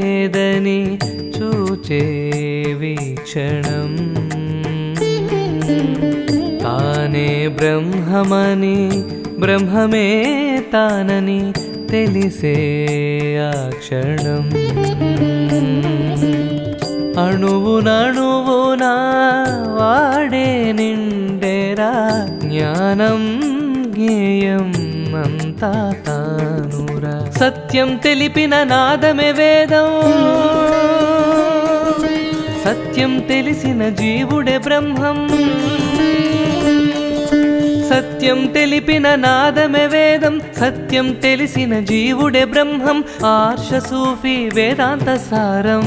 లేదని చూచే వీక్షణం తానే బ్రహ్మమని బ్రహ్మమే తానని తెలిసే ఆ క్షణం అణువునణువునా వాడే నిండెరా జ్ఞానం జ్ఞేయం అంతా తానురా సత్యం తెలిపిన నాదమే వేదం సత్యం తెలిసిన జీవుడే బ్రహ్మం సత్యం తెలిపిన నాదమే వేదం సత్యం తెలిసిన జీవుడే బ్రహ్మం ఆర్ష సూఫీ వేదాంత సారం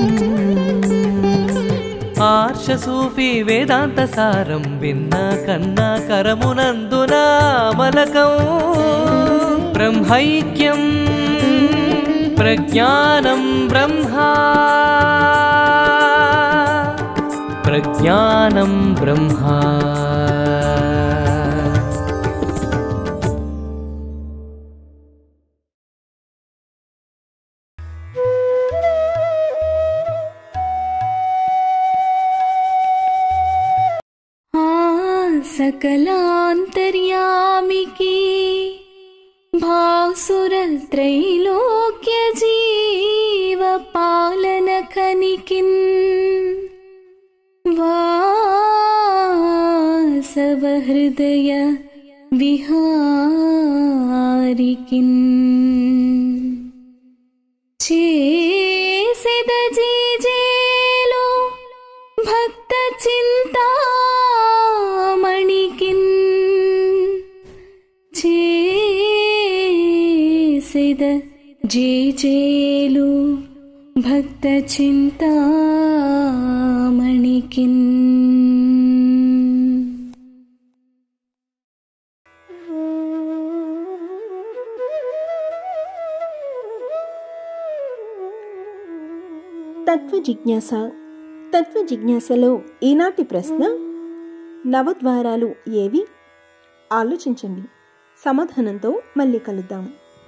ఆర్ష సూఫీ వేదాంత సారం విన్నా కన్నా కరమునందున మలకం బ్రహ్మైక్యం ప్రజ్ఞానం బ్రహ్మా ప్రజ్ఞానం బ్రహ్మా ఆ सकलान्तर्यामिकी भासुरत्रैलोक्य जीवपालनखनिकिन् वासवहृदय विहारिकिन् చేసేద జీజేలో భక్త చింతామణికిన్ చేసేద జేజేలు భక్త చింతామణికిన్ తత్వ జిజ్ఞాస తత్వ జిజ్ఞాసలో ఈనాటి ప్రశ్న నవద్వారాలు ఏవి ఆలోచించండి సమాధానంతో మళ్ళీ కలుద్దాం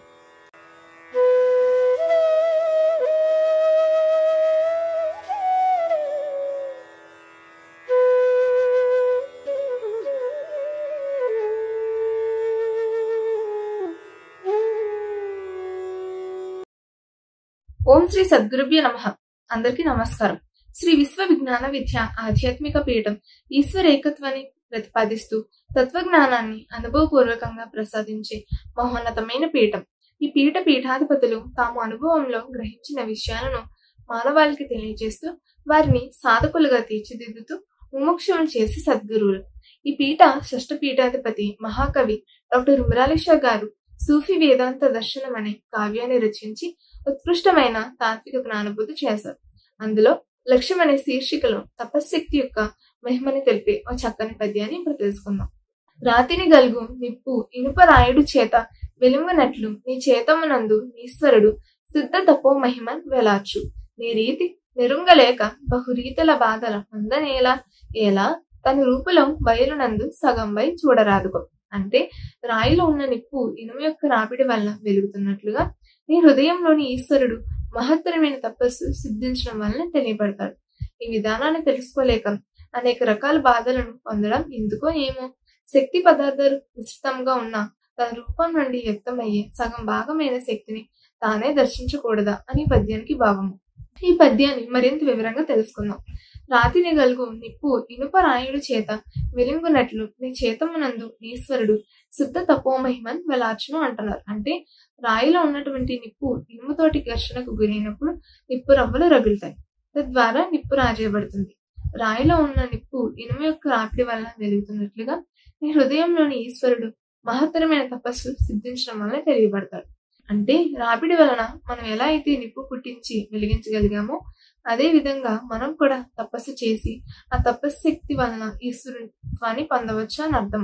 ఓం శ్రీ సద్గురుభ్య నమ అందరికీ నమస్కారం శ్రీ విశ్వ విజ్ఞాన విద్య ఆధ్యాత్మిక పీఠం ఈశ్వర ఏకత్వాన్ని ప్రతిపాదిస్తూ తత్వజ్ఞానాన్ని అనుభవపూర్వకంగా ప్రసాదించే మహోన్నతమైన పీఠం ఈ పీఠ పీఠాధిపతులు తాము అనుభవంలో గ్రహించిన విషయాలను మానవాళికి తెలియజేస్తూ వారిని సాధకులుగా తీర్చిదిద్దుతూ ముముక్షులను చేసి సద్గురువులు ఈ పీఠ షష్ఠ పీఠాధిపతి మహాకవి డాక్టర్ ఉమరాలిషా గారు సూఫీ వేదాంత దర్శనం అనే కావ్యాన్ని రచించి ఉత్కృష్టమైన తాత్విక జ్ఞానబోధ చేశారు అందులో లక్ష్యం అనే శీర్షికలో తపశ్శక్తి యొక్క మహిమని తెలిపే ఓ చక్కని పద్యాన్ని ఇప్పుడు తెలుసుకుందాం రాతిని గలుగు నిప్పు ఇనుప రాయుడు చేత వెలుగునట్లు నీ చేతమునందు ఈశ్వరుడు సిద్ధ తపో మహిమన్ వెలార్చు నీ రీతి నిరుంగలేక బహురీతుల బాధల మందనేలా ఎలా తన రూపులో బయలునందు సగంపై చూడరాదుకో అంటే రాయిలో ఉన్న నిప్పు ఇనుము యొక్క రాపిడి వల్ల వెలుగుతున్నట్లుగా నీ హృదయంలోని ఈశ్వరుడు మహత్తరమైన తపస్సు సిద్ధించడం వలన తెలియబడతాడు ఈ విధానాన్ని తెలుసుకోలేక అనేక రకాల బాధలను పొందడం ఎందుకో ఏమో శక్తి పదార్థాలు విస్తృతంగా ఉన్న తన రూపం నుండి వ్యక్తమయ్యే సగం భాగమైన శక్తిని తానే దర్శించకూడదా అని పద్యానికి భావము ఈ పద్యాన్ని మరింత వివరంగా తెలుసుకుందాం రాతిని గలుగు నిప్పు ఇనుప రాయుడు చేత వెలుగునట్లు నీ చేతమునందు ఈశ్వరుడు శుద్ధ తపోమహిమన్ వెలార్చును అంటున్నారు అంటే రాయిలో ఉన్నటువంటి నిప్పు ఇనుముతోటి ఘర్షణకు గురైనప్పుడు నిప్పు రవ్వలు రగులుతాయి తద్వారా నిప్పు రాజేయబడుతుంది రాయిలో ఉన్న నిప్పు ఇనుము యొక్క రాపిడి వల్ల వెలుగుతున్నట్లుగా నీ హృదయంలోని ఈశ్వరుడు మహత్తరమైన తపస్సు సిద్ధించడం వల్ల తెలియబడతాడు అంటే రాపిడి వలన మనం ఎలా అయితే నిప్పు పుట్టించి వెలిగించగలిగామో అదే విధంగా మనం కూడా తపస్సు చేసి ఆ తపశ్శక్తి వలన ఈశ్వరుత్వాన్ని పొందవచ్చు అని అర్థం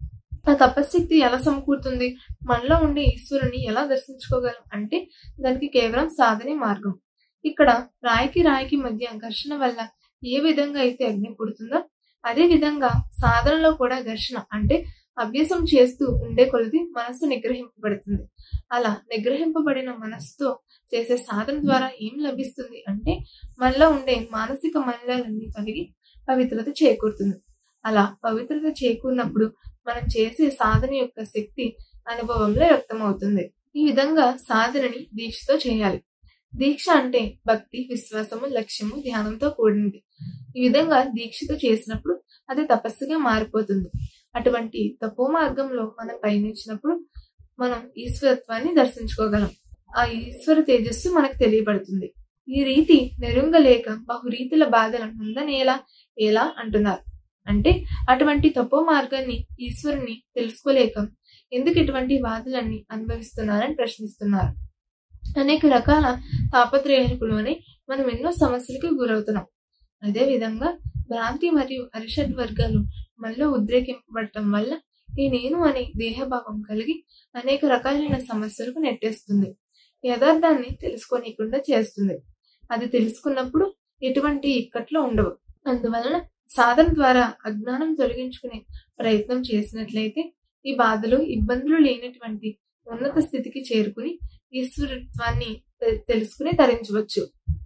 ఆ తపశ్శక్తి ఎలా సమకూరుతుంది మనలో ఉండే ఈశ్వరుని ఎలా దర్శించుకోగలం అంటే దానికి కేవలం సాధనే మార్గం ఇక్కడ రాయికి రాయికి మధ్య ఘర్షణ వల్ల ఏ విధంగా అయితే అగ్ని పుడుతుందో అదే విధంగా సాధనలో కూడా ఘర్షణ అంటే అభ్యాసం చేస్తూ ఉండే కొలది మనస్సు నిగ్రహింపబడుతుంది అలా నిగ్రహింపబడిన మనస్సుతో చేసే సాధన ద్వారా ఏం లభిస్తుంది అంటే మనలో ఉండే మానసిక మలినాలన్నీ తొలగి పవిత్రత చేకూరుతుంది అలా పవిత్రత చేకూరినప్పుడు మనం చేసే సాధన యొక్క శక్తి అనుభవంలో వ్యక్తమవుతుంది ఈ విధంగా సాధనని దీక్షతో చేయాలి దీక్ష అంటే భక్తి విశ్వాసము లక్ష్యము ధ్యానంతో కూడింది ఈ విధంగా దీక్షతో చేసినప్పుడు అది తపస్సుగా మారిపోతుంది అటువంటి తపో మార్గంలో మనం పయనించినప్పుడు మనం ఈశ్వరత్వాన్ని దర్శించుకోగలం ఆ ఈశ్వర తేజస్సు మనకు తెలియబడుతుంది ఈ రీతి నెరుంగలేక బహురీతుల బాధలను ఉందనేలా ఎలా అంటున్నారు అంటే అటువంటి తపో మార్గాన్ని ఈశ్వరుని తెలుసుకోలేక ఎందుకు ఇటువంటి బాధలన్నీ అనుభవిస్తున్నారని ప్రశ్నిస్తున్నారు అనేక రకాల తాపత్రయాలకు లోనే మనం ఎన్నో సమస్యలకు గురవుతున్నాం అదే విధంగా భ్రాంతి మరియు అరిషడ్ వర్గాలు మనలో ఉద్రేకింపబడటం వల్ల ఈ నేను అనే దేహభావం కలిగి అనేక రకాలైన సమస్యలకు నెట్టేస్తుంది యథార్థాన్ని తెలుసుకోనీయకుండా చేస్తుంది అది తెలుసుకున్నప్పుడు ఎటువంటి ఇక్కట్లు ఉండవు అందువలన సాధన ద్వారా అజ్ఞానం తొలగించుకునే ప్రయత్నం చేసినట్లయితే ఈ బాధలు ఇబ్బందులు లేనటువంటి ఉన్నత స్థితికి చేరుకుని ఈశ్వరత్వాన్ని తె- తెలుసుకుని తరించవచ్చు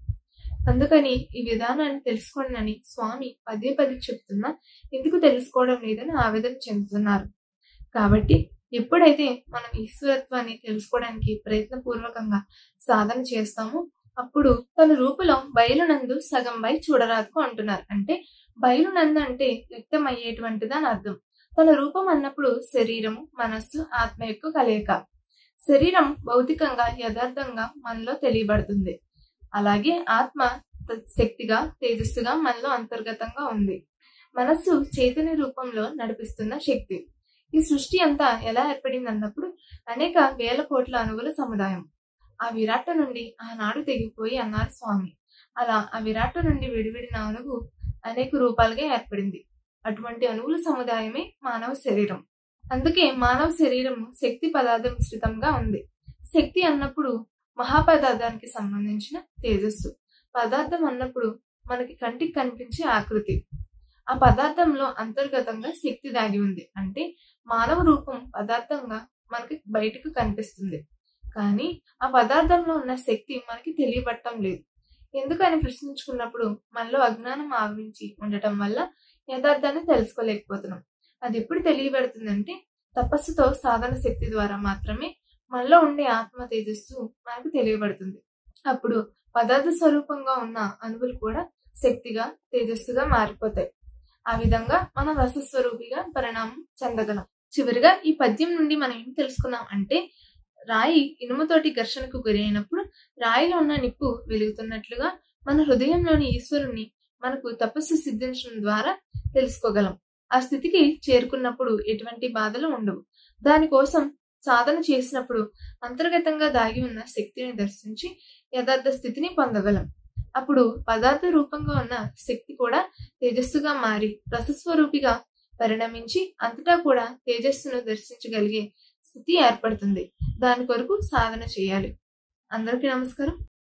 అందుకని ఈ విధానాన్ని తెలుసుకోండి అని స్వామి పదే పదే చెప్తున్నా ఎందుకు తెలుసుకోవడం లేదని ఆవేదన చెందుతున్నారు కాబట్టి ఎప్పుడైతే మనం ఈశ్వరత్వాన్ని తెలుసుకోవడానికి ప్రయత్నపూర్వకంగా సాధన చేస్తామో అప్పుడు తన రూపులో బయలునందు సగం బై చూడరాదుకు అంటున్నారు అంటే బయలునందు అంటే వ్యక్తం అయ్యేటువంటిది అని అర్థం తన రూపం అన్నప్పుడు శరీరము మనస్సు ఆత్మ యొక్క కలయిక శరీరం భౌతికంగా యథార్థంగా మనలో తెలియబడుతుంది అలాగే ఆత్మ త- శక్తిగా తేజస్సుగా మనలో అంతర్గతంగా ఉంది మనస్సు చైతన్య రూపంలో నడిపిస్తున్న శక్తి ఈ సృష్టి అంతా ఎలా ఏర్పడింది అన్నప్పుడు అనేక వేల కోట్ల అణువుల సముదాయం ఆ విరాట నుండి ఆనాడు తెగిపోయి అన్నారు స్వామి అలా ఆ విరాట నుండి విడివిడిన అణువు అనేక రూపాలుగా ఏర్పడింది అటువంటి అణువుల సముదాయమే మానవ శరీరం అందుకే మానవ శరీరం శక్తి పదార్థ మిశ్రితంగా ఉంది శక్తి అన్నప్పుడు మహాపదార్థానికి సంబంధించిన తేజస్సు పదార్థం అన్నప్పుడు మనకి కంటికి కనిపించే ఆకృతి ఆ పదార్థంలో అంతర్గతంగా శక్తి దాగి ఉంది అంటే మానవ రూపం పదార్థంగా మనకి బయటకు కనిపిస్తుంది కానీ ఆ పదార్థంలో ఉన్న శక్తి మనకి తెలియబట్టం లేదు ఎందుకని ప్రశ్నించుకున్నప్పుడు మనలో అజ్ఞానం ఆవరించి ఉండటం వల్ల యథార్థాన్ని తెలుసుకోలేకపోతున్నాం అది ఎప్పుడు తెలియబడుతుందంటే తపస్సుతో సాధన శక్తి ద్వారా మాత్రమే మనలో ఉండే ఆత్మ తేజస్సు మనకు తెలియబడుతుంది అప్పుడు పదార్థ స్వరూపంగా ఉన్న అణువులు కూడా శక్తిగా తేజస్సుగా మారిపోతాయి ఆ విధంగా మనం రసస్వరూపిగా పరిణామం చెందగలం చివరిగా ఈ పద్యం నుండి మనం ఏం తెలుసుకున్నాం అంటే రాయి ఇనుముతోటి ఘర్షణకు గురి అయినప్పుడు రాయిలో ఉన్న నిప్పు వెలుగుతున్నట్లుగా మన హృదయంలోని ఈశ్వరుణ్ణి మనకు తపస్సు సిద్ధించడం ద్వారా తెలుసుకోగలం ఆ స్థితికి చేరుకున్నప్పుడు ఎటువంటి బాధలు ఉండవు దానికోసం సాధన చేసినప్పుడు అంతర్గతంగా దాగి ఉన్న శక్తిని దర్శించి యథార్థ స్థితిని పొందగలం అప్పుడు పదార్థ రూపంగా ఉన్న శక్తి కూడా తేజస్సుగా మారి రసస్వరూపిగా పరిణమించి అంతటా కూడా తేజస్సును దర్శించగలిగే స్థితి ఏర్పడుతుంది దాని కొరకు సాధన చేయాలి అందరికీ నమస్కారం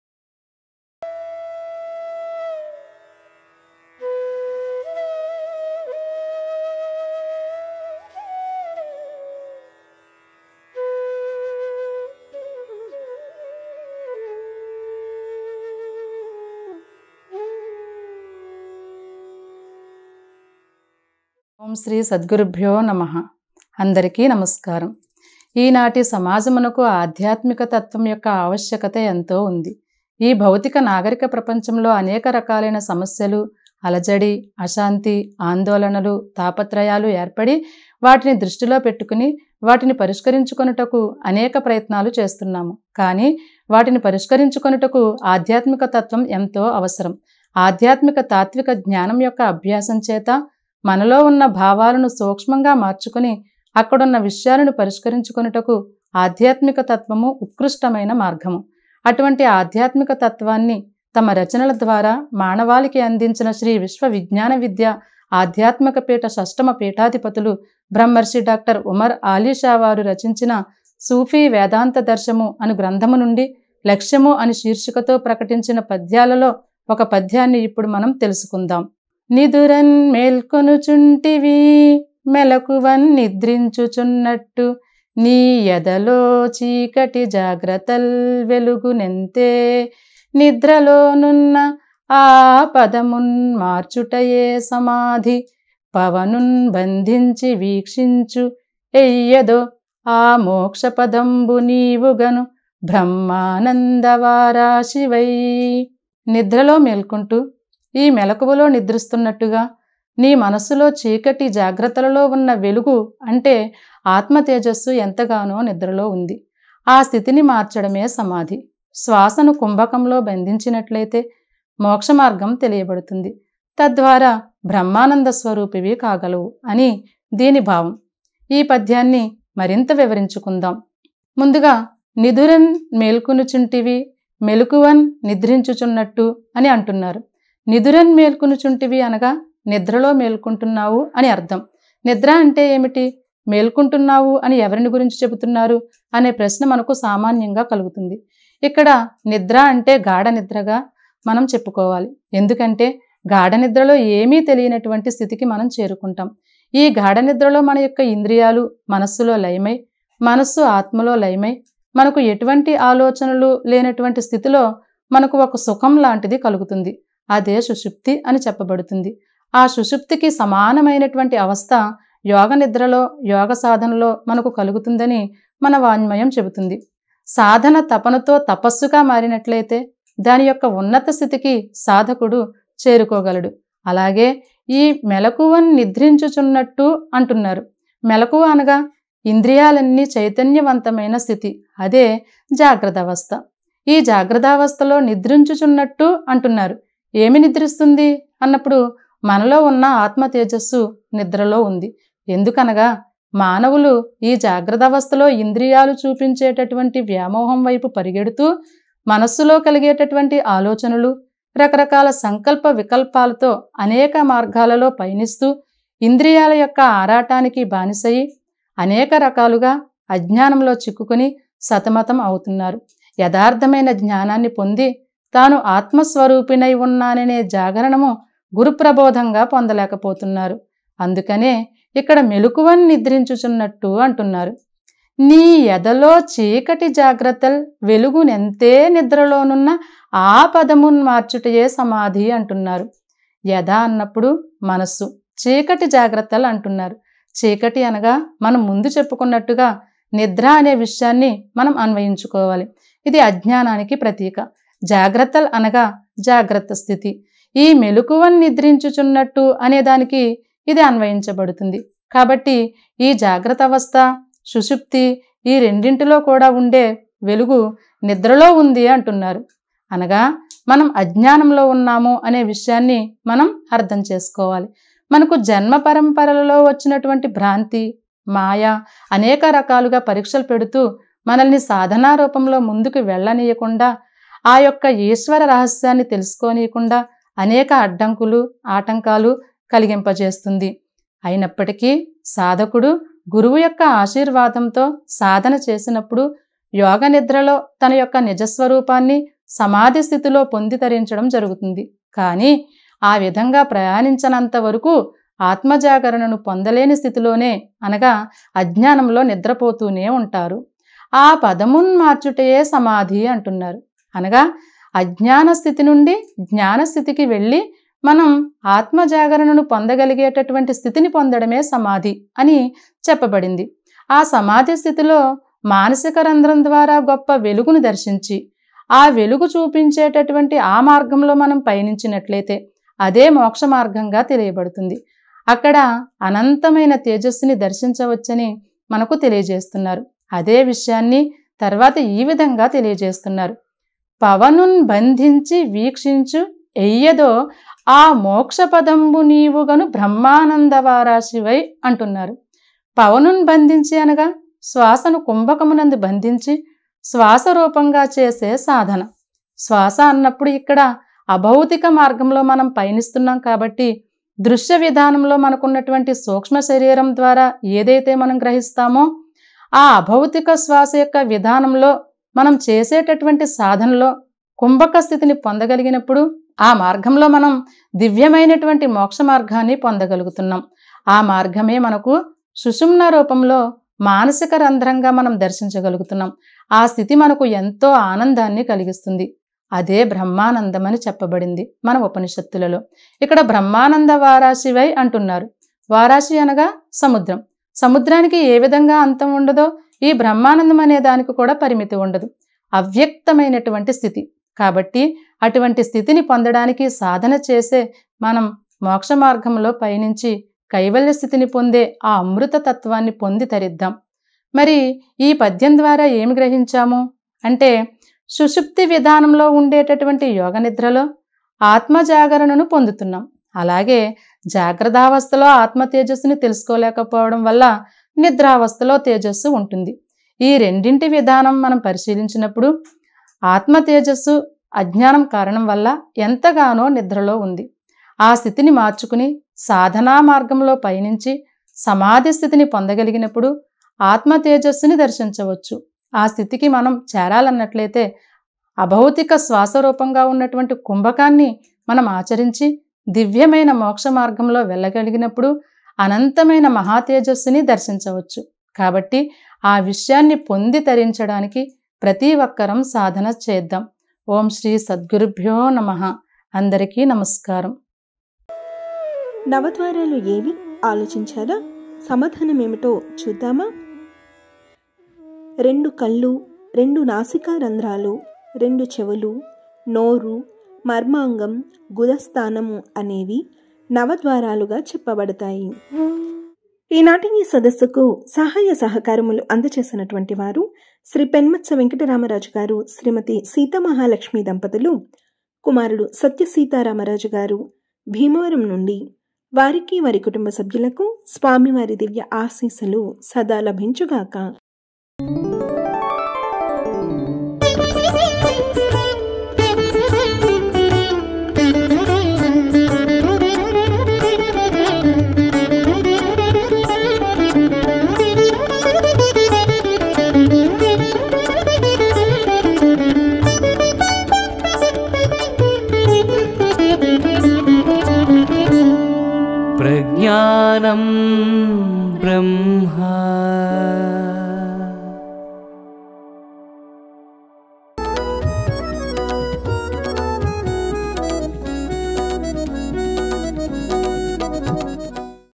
ఓం శ్రీ సద్గురుభ్యో నమ అందరికీ నమస్కారం ఈనాటి సమాజమునకు ఆధ్యాత్మిక తత్వం యొక్క ఆవశ్యకత ఎంతో ఉంది ఈ భౌతిక నాగరిక ప్రపంచంలో అనేక రకాలైన సమస్యలు అలజడి అశాంతి ఆందోళనలు తాపత్రయాలు ఏర్పడి వాటిని దృష్టిలో పెట్టుకుని వాటిని పరిష్కరించుకొనుటకు అనేక ప్రయత్నాలు చేస్తున్నాము కానీ వాటిని పరిష్కరించుకొనుటకు ఆధ్యాత్మిక తత్వం ఎంతో అవసరం ఆధ్యాత్మిక తాత్విక జ్ఞానం యొక్క అభ్యాసం చేత మనలో ఉన్న భావాలను సూక్ష్మంగా మార్చుకుని అక్కడున్న విషయాలను పరిష్కరించుకొనుటకు ఆధ్యాత్మిక తత్వము ఉత్కృష్టమైన మార్గము అటువంటి ఆధ్యాత్మిక తత్వాన్ని తమ రచనల ద్వారా మానవాళికి అందించిన శ్రీ విశ్వ విజ్ఞాన విద్య ఆధ్యాత్మిక పీఠ షష్టమ పీఠాధిపతులు బ్రహ్మర్షి డాక్టర్ ఉమర్ ఆలీషా వారు రచించిన సూఫీ వేదాంత దర్శము అను గ్రంథము నుండి లక్ష్యము అని శీర్షికతో ప్రకటించిన పద్యాలలో ఒక పద్యాన్ని ఇప్పుడు మనం తెలుసుకుందాం నిదురన్ మేల్కొనుచుంటివి మెలకువన్ నిద్రించుచున్నట్టు నీ ఎదలో చీకటి జాగ్రత్తల్ వెలుగునెంతే నిద్రలోనున్న ఆ పదమున్ మార్చుటయే సమాధి పవనున్ బంధించి వీక్షించు ఎయ్యదో ఆ మోక్షపదంబు నీవుగను బ్రహ్మానందవారాశివై నిద్రలో మేల్కొంటూ ఈ మెలకువలో నిద్రిస్తున్నట్టుగా నీ మనస్సులో చీకటి జాగ్రత్తలలో ఉన్న వెలుగు అంటే ఆత్మ తేజస్సు ఎంతగానో నిద్రలో ఉంది ఆ స్థితిని మార్చడమే సమాధి శ్వాసను కుంభకంలో బంధించినట్లయితే మోక్ష మార్గం తెలియబడుతుంది తద్వారా బ్రహ్మానంద స్వరూపివి కాగలవు అని దీని భావం ఈ పద్యాన్ని మరింత వివరించుకుందాం ముందుగా నిధురన్ మేల్కొనుచుంటివి మెలకువన్ నిద్రించుచున్నట్టు అని అంటున్నారు నిధురన్ మేల్కొనుచుంటివి అనగా నిద్రలో మేల్కొంటున్నావు అని అర్థం నిద్ర అంటే ఏమిటి మేల్కొంటున్నావు అని ఎవరిని గురించి చెబుతున్నారు అనే ప్రశ్న మనకు సామాన్యంగా కలుగుతుంది ఇక్కడ నిద్ర అంటే గాఢ నిద్రగా మనం చెప్పుకోవాలి ఎందుకంటే గాఢ నిద్రలో ఏమీ తెలియనటువంటి స్థితికి మనం చేరుకుంటాం ఈ గాఢ నిద్రలో మన యొక్క ఇంద్రియాలు మనస్సులో లయమై మనస్సు ఆత్మలో లయమై మనకు ఎటువంటి ఆలోచనలు లేనటువంటి స్థితిలో మనకు ఒక సుఖం లాంటిది కలుగుతుంది అదే సుషుప్తి అని చెప్పబడుతుంది ఆ సుషుప్తికి సమానమైనటువంటి అవస్థ యోగ నిద్రలో యోగ సాధనలో మనకు కలుగుతుందని మన వాన్మయం చెబుతుంది సాధన తపనతో తపస్సుగా మారినట్లయితే దాని యొక్క ఉన్నత స్థితికి సాధకుడు చేరుకోగలడు అలాగే ఈ మెలకువను నిద్రించుచున్నట్టు అంటున్నారు మెలకువ అనగా ఇంద్రియాలన్నీ చైతన్యవంతమైన స్థితి అదే జాగ్రత్త అవస్థ ఈ జాగ్రత్తావస్థలో నిద్రించుచున్నట్టు అంటున్నారు ఏమి నిద్రిస్తుంది అన్నప్పుడు మనలో ఉన్న ఆత్మ తేజస్సు నిద్రలో ఉంది ఎందుకనగా మానవులు ఈ జాగ్రత్త అవస్థలో ఇంద్రియాలు చూపించేటటువంటి వ్యామోహం వైపు పరిగెడుతూ మనస్సులో కలిగేటటువంటి ఆలోచనలు రకరకాల సంకల్ప వికల్పాలతో అనేక మార్గాలలో పయనిస్తూ ఇంద్రియాల యొక్క ఆరాటానికి బానిసయి అనేక రకాలుగా అజ్ఞానంలో చిక్కుకుని సతమతం అవుతున్నారు యథార్థమైన జ్ఞానాన్ని పొంది తాను ఆత్మస్వరూపిణై ఉన్నాననే జాగరణము గురుప్రబోధంగా పొందలేకపోతున్నారు అందుకనే ఇక్కడ మెలకువని నిద్రించుచున్నట్టు అంటున్నారు నీ ఎదలో చీకటి జాగ్రత్తల్ వెలుగునెంతే నిద్రలోనున్న ఆ పదమున్ మార్చుటయే సమాధి అంటున్నారు యథ అన్నప్పుడు మనస్సు చీకటి జాగ్రత్తలు అంటున్నారు చీకటి అనగా మనం ముందు చెప్పుకున్నట్టుగా నిద్ర అనే విషయాన్ని మనం అన్వయించుకోవాలి ఇది అజ్ఞానానికి ప్రతీక జాగ్రత్తలు అనగా జాగ్రత్త స్థితి ఈ మెలకువని నిద్రించుచున్నట్టు అనే దానికి ఇది అన్వయించబడుతుంది కాబట్టి ఈ జాగ్రత్త అవస్థ సుషుప్తి ఈ రెండింటిలో కూడా ఉండే వెలుగు నిద్రలో ఉంది అంటున్నారు అనగా మనం అజ్ఞానంలో ఉన్నాము అనే విషయాన్ని మనం అర్థం చేసుకోవాలి మనకు జన్మ పరంపరలలో వచ్చినటువంటి భ్రాంతి మాయ అనేక రకాలుగా పరీక్షలు పెడుతూ మనల్ని సాధనా రూపంలో ముందుకు వెళ్ళనీయకుండా ఆ యొక్క ఈశ్వర రహస్యాన్ని తెలుసుకోనీయకుండా అనేక అడ్డంకులు ఆటంకాలు కలిగింపజేస్తుంది అయినప్పటికీ సాధకుడు గురువు యొక్క ఆశీర్వాదంతో సాధన చేసినప్పుడు యోగ నిద్రలో తన యొక్క నిజస్వరూపాన్ని సమాధి స్థితిలో పొంది తరించడం జరుగుతుంది కానీ ఆ విధంగా ప్రయాణించనంత వరకు ఆత్మజాగరణను పొందలేని స్థితిలోనే అనగా అజ్ఞానంలో నిద్రపోతూనే ఉంటారు ఆ పదమున్ మార్చుటయే సమాధి అంటున్నారు అనగా అజ్ఞాన స్థితి నుండి జ్ఞాన స్థితికి వెళ్ళి మనం ఆత్మజాగరణను పొందగలిగేటటువంటి స్థితిని పొందడమే సమాధి అని చెప్పబడింది ఆ సమాధి స్థితిలో మానసిక రంధ్రం ద్వారా గొప్ప వెలుగును దర్శించి ఆ వెలుగు చూపించేటటువంటి ఆ మార్గంలో మనం పయనించినట్లయితే అదే మోక్ష మార్గంగా తెలియబడుతుంది అక్కడ అనంతమైన తేజస్సుని దర్శించవచ్చని మనకు తెలియజేస్తున్నారు అదే విషయాన్ని తర్వాత ఈ విధంగా తెలియజేస్తున్నారు పవనున్ బంధించి వీక్షించు ఎయ్యదో ఆ మోక్షపదంబు నీవుగను బ్రహ్మానందవారాశివై అంటున్నారు పవనున్ బంధించి అనగా శ్వాసను కుంభకమునందు బంధించి శ్వాస రూపంగా చేసే సాధన శ్వాస అన్నప్పుడు ఇక్కడ అభౌతిక మార్గంలో మనం పయనిస్తున్నాం కాబట్టి దృశ్య విధానంలో మనకున్నటువంటి సూక్ష్మ శరీరం ద్వారా ఏదైతే మనం గ్రహిస్తామో ఆ అభౌతిక శ్వాస యొక్క విధానంలో మనం చేసేటటువంటి సాధనలో కుంభక స్థితిని పొందగలిగినప్పుడు ఆ మార్గంలో మనం దివ్యమైనటువంటి మోక్ష మార్గాన్ని పొందగలుగుతున్నాం ఆ మార్గమే మనకు సుషుమ్న రూపంలో మానసిక రంధ్రంగా మనం దర్శించగలుగుతున్నాం ఆ స్థితి మనకు ఎంతో ఆనందాన్ని కలిగిస్తుంది అదే బ్రహ్మానందమని చెప్పబడింది మన ఉపనిషత్తులలో ఇక్కడ బ్రహ్మానంద వారాశివై అంటున్నారు వారాశి అనగా సముద్రం సముద్రానికి ఏ విధంగా అంతం ఉండదో ఈ బ్రహ్మానందం అనే దానికి కూడా పరిమితి ఉండదు అవ్యక్తమైనటువంటి స్థితి కాబట్టి అటువంటి స్థితిని పొందడానికి సాధన చేసే మనం మోక్ష మార్గంలో పయనించి కైవల్య స్థితిని పొందే ఆ అమృత తత్వాన్ని పొంది తరిద్దాం మరి ఈ పద్యం ద్వారా ఏమి గ్రహించాము అంటే సుషుప్తి విధానంలో ఉండేటటువంటి యోగ నిద్రలో ఆత్మ జాగరణను పొందుతున్నాం అలాగే జాగ్రత్తావస్థలో ఆత్మ తేజస్సుని తెలుసుకోలేకపోవడం వల్ల నిద్రావస్థలో తేజస్సు ఉంటుంది ఈ రెండింటి విధానం మనం పరిశీలించినప్పుడు ఆత్మ తేజస్సు అజ్ఞానం కారణం వల్ల ఎంతగానో నిద్రలో ఉంది ఆ స్థితిని మార్చుకుని సాధనా మార్గంలో పయనించి సమాధి స్థితిని పొందగలిగినప్పుడు ఆత్మ తేజస్సుని దర్శించవచ్చు ఆ స్థితికి మనం చేరాలన్నట్లయితే అభౌతిక శ్వాస రూపంగా ఉన్నటువంటి కుంభకాన్ని మనం ఆచరించి దివ్యమైన మోక్ష మార్గంలో వెళ్ళగలిగినప్పుడు అనంతమైన మహాతేజస్సుని దర్శించవచ్చు కాబట్టి ఆ విషయాన్ని పొంది తరించడానికి ప్రతి ఒక్కరం సాధన చేద్దాం ఓం శ్రీ సద్గురుభ్యో నమ అందరికీ నమస్కారం నవద్వారాలు ఏవి ఆలోచించారా సమాధానం ఏమిటో చూద్దామా రెండు కళ్ళు రెండు నాసికా రంధ్రాలు రెండు చెవులు నోరు మర్మాంగం గుదస్థానము అనేవి నవద్వారాలుగా చెప్పబడతాయి ఈనాటి ఈ సదస్సుకు సహాయ సహకారములు అందచేసినటువంటి వారు శ్రీ పెన్మత్స వెంకటరామరాజు గారు శ్రీమతి సీతమహాలక్ష్మి దంపతులు కుమారుడు సత్య సీతారామరాజు గారు భీమవరం నుండి వారికి వారి కుటుంబ సభ్యులకు స్వామివారి దివ్య ఆశీస్సులు సదా లభించుగాక प्रज्ञानं ब्रह्मा